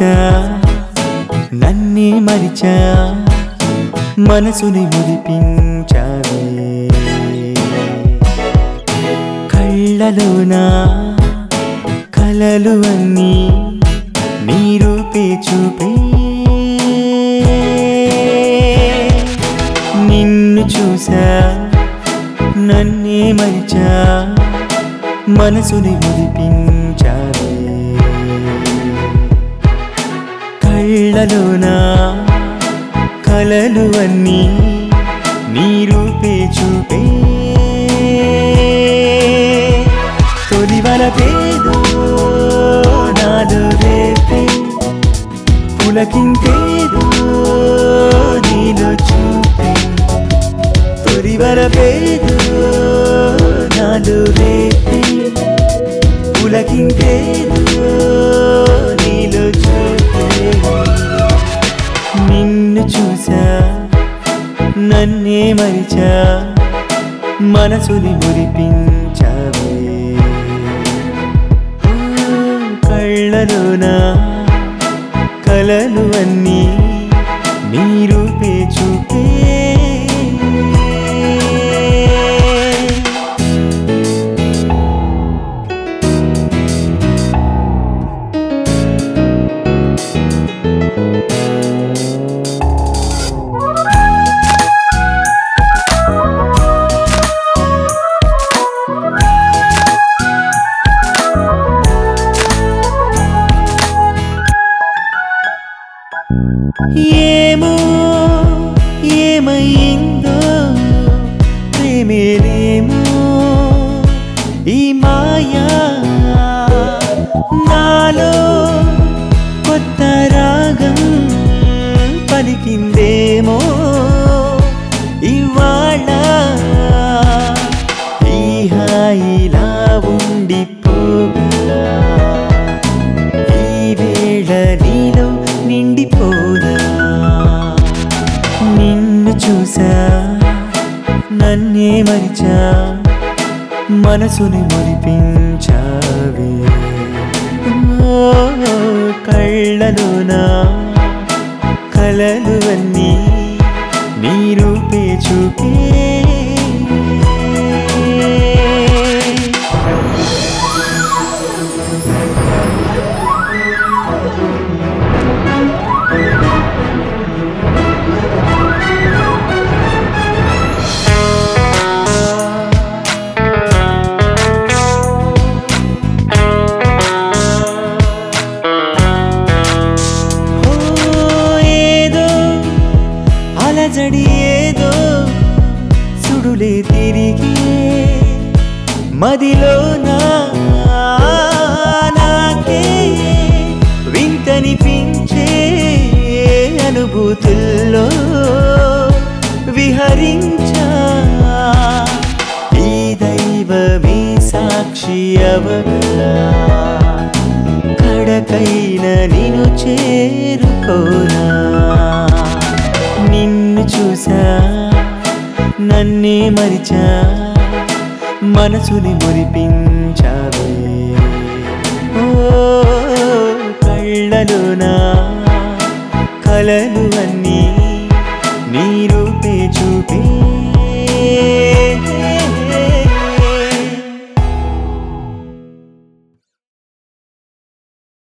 చూసా నన్నే మరిచా మనసుని ముదిపించావే కళ్ళలోనా కలలు అన్నీ నీ రూపే చూపే నిన్ను చూసా నన్నే మరిచా మనసుని ముదిపించావే కళ్ళలోనా కలలు అన్నీ నీ రూపే చూపే తొలివల పేదో నాలో రేపే పులకింతేదో నీలో చూపే తొలివల పేదో నాలో రేపే పులకింతేదో నీలో చూపే నిన్ను చూసా నన్నే మరిచా మనసుని మురిపించావే ఓ, కళ్ళలోనా కలలు అన్నీ నీ రూపే చూపే ఏమో ఏమైందో ప్రేమేలేమో ఈ మాయా నాలో కొత్త రాగం పలికిందేమో ఇవాళ ఈ హాయిలా ఉండిపోగా ఈ వేళ నీలో నిండిపోదా నిన్ను చూసా నన్నే మరిచా మనసుని మురిపించావే ఓ, కళ్ళలోనా కలలు అన్నీ నీ రూపే చూపే ఓ ఏదో అలజడి ఏదో సుడులే తిరిగి మదిలో నా నాకే వింతనిపించే అనుభూతుల్లో విహరించా ఈ దైవమే సాక్షి అవగా కడకైన నిన్ను చేరుకోనా నిన్ను చూసా నన్నే మరిచా మనసుని మురిపించావే ఓ కళ్ళలోనా కలలు అన్నీ